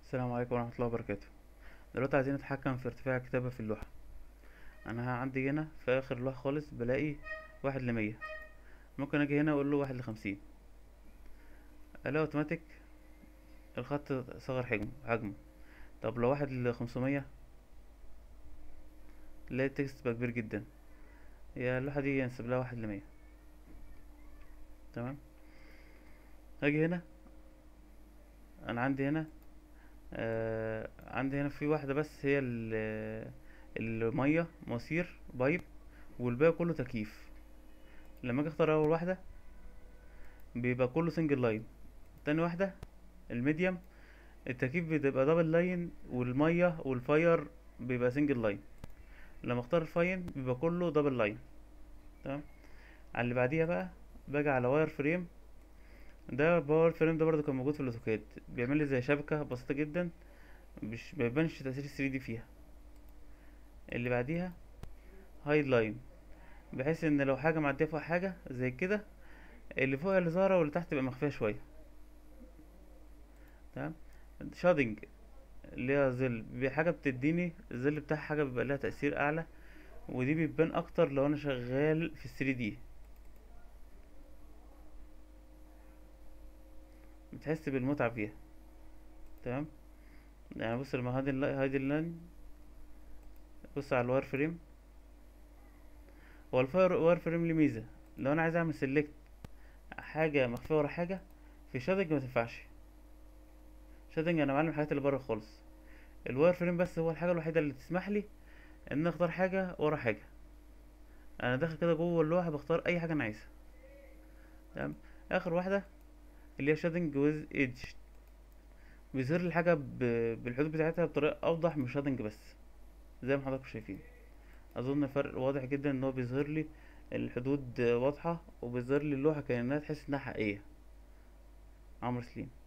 السلام عليكم ورحمة الله وبركاته دلوقتي عايزين نتحكم في ارتفاع الكتابة في اللوحة انا عندي هنا في اخر اللوحة خالص بلاقي واحد لمية ممكن اجي هنا اقول له واحد لخمسين الاقي اوتوماتيك الخط صغر حجمه حجمه طب لو واحد لخمسمية تلاقي التكست بقى كبير جدا هي اللوحة دي ينسب لها واحد لمية تمام هاجي هنا انا عندي هنا آه عندي هنا في واحدة بس هي ال- المية مواسير بايب والباقي كله تكييف لما اجي اختار اول واحدة بيبقى كله سنجل لاين تاني واحدة الميديم التكييف بيبقى دبل لاين والمية والفاير بيبقى سنجل لاين لما اختار الفاين بيبقى كله دبل لاين تمام على اللي بعديها بقى باجي على واير فريم ده باور فريم ده برضه كان موجود في الاوتوكاد بيعمل لي زي شبكة بسيطة جدا مش مبيبانش تأثير 3 دي فيها اللي بعديها هايد لاين بحيث ان لو حاجة معدية فوق حاجة زي كده اللي فوق اللي ظاهرة واللي تحت تبقى مخفية شوية تمام شادنج اللي هي ظل بي- حاجة بتديني الظل بتاع حاجة بيبقى لها تأثير أعلى ودي بتبان أكتر لو أنا شغال في 3 دي بتحس بالمتعة فيها تمام يعني بص لما هادي الل- هادي اللاين بص على الواير فريم هو الفاير واير فريم ليه ميزة لو أنا عايز أعمل سيلكت حاجة مخفية ورا حاجة في شادنج متنفعش شادنج أنا معلم الحاجات اللي بره خالص الواير فريم بس هو الحاجة الوحيدة اللي تسمح لي إن أنا أختار حاجة ورا حاجة أنا داخل كده جوه اللوحة بختار أي حاجة أنا عايزها تمام آخر واحدة اللي هي شادنج ويز ايدج بيظهر لي الحاجة ب- بالحدود بتاعتها بطريقة أوضح من شادنج بس زي ما حضراتكم شايفين أظن فرق واضح جدا إن هو بيظهر لي الحدود واضحة وبيظهر لي اللوحة كأنها تحس إنها حقيقية عمرو سليم